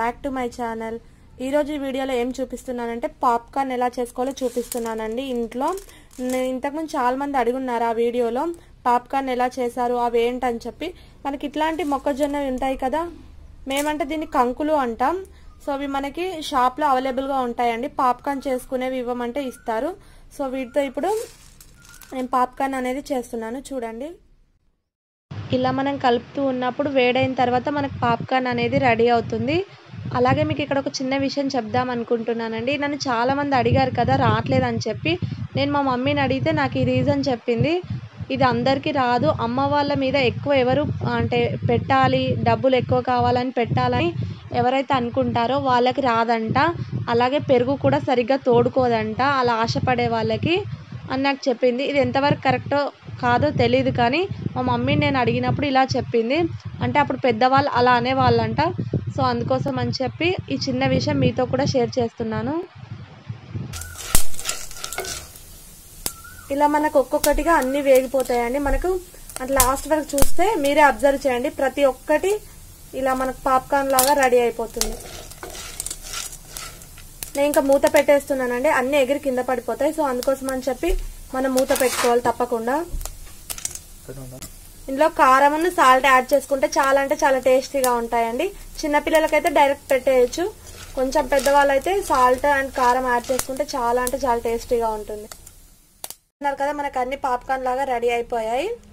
back to my channel ఈరోజు ఈ వీడియోలో ఏం చూపిస్తున్నానంటే పాప్కార్న్ ఎలా చేసుకోవాలో చూపిస్తున్నానండి ఇంట్లో నేను ఇంతకుముందు చాలా మంది అడుగున్నారు ఆ వీడియోలో పాప్కార్న్ ఎలా చేశారు అవి ఏంటని చెప్పి మనకి ఇట్లాంటి మొక్కజొన్న ఉంటాయి కదా మేమంటే దీన్ని కంకులు అంటాం సో అవి మనకి షాప్లో అవైలబుల్గా ఉంటాయండి పాప్కార్న్ చేసుకునేవి ఇవ్వమంటే ఇస్తారు సో వీటితో ఇప్పుడు నేను పాప్కార్న్ అనేది చేస్తున్నాను చూడండి ఇలా మనం కలుపుతూ ఉన్నప్పుడు వేడైన తర్వాత మనకు పాప్కార్న్ అనేది రెడీ అవుతుంది అలాగే మీకు ఇక్కడ ఒక చిన్న విషయం చెప్దాం అనుకుంటున్నానండి నన్ను చాలామంది అడిగారు కదా రావట్లేదు అని చెప్పి నేను మా మమ్మీని అడిగితే నాకు ఈ రీజన్ చెప్పింది ఇది అందరికీ రాదు అమ్మ వాళ్ళ మీద ఎక్కువ ఎవరు అంటే పెట్టాలి డబ్బులు ఎక్కువ కావాలని పెట్టాలని ఎవరైతే అనుకుంటారో వాళ్ళకి రాదంట అలాగే పెరుగు కూడా సరిగ్గా తోడుకోదంట అలా ఆశపడే వాళ్ళకి అని నాకు చెప్పింది ఇది ఎంతవరకు కరెక్టో కాదో తెలియదు కానీ మా మమ్మీని నేను అడిగినప్పుడు ఇలా చెప్పింది అంటే అప్పుడు పెద్దవాళ్ళు అలా అనేవాళ్ళంట సో అందుకోసం అని చెప్పి ఈ చిన్న విషయం మీతో కూడా షేర్ చేస్తున్నాను ఇలా మనకు ఒక్కొక్కటిగా అన్ని వేగిపోతాయండి మనకు అట్లా లాస్ట్ వరకు చూస్తే మీరే అబ్జర్వ్ చేయండి ప్రతి ఒక్కటి ఇలా మనకు పాప్కార్న్ లాగా రెడీ అయిపోతుంది నేను ఇంకా మూత పెట్టేస్తున్నానండి అన్ని ఎగిరి కింద పడిపోతాయి సో అందుకోసం అని చెప్పి మనం మూత పెట్టుకోవాలి తప్పకుండా ఇందులో కారం సాల్ట్ యాడ్ చేసుకుంటే చాలా అంటే చాలా టేస్టీగా ఉంటాయండి చిన్నపిల్లలకైతే డైరెక్ట్ పెట్టేయచ్చు కొంచెం పెద్దవాళ్ళు అయితే సాల్ట్ అండ్ కారం యాడ్ చేసుకుంటే చాలా అంటే చాలా టేస్టీగా ఉంటుంది అన్నారు కదా మనకు అన్ని పాప్కార్న్ లాగా రెడీ అయిపోయాయి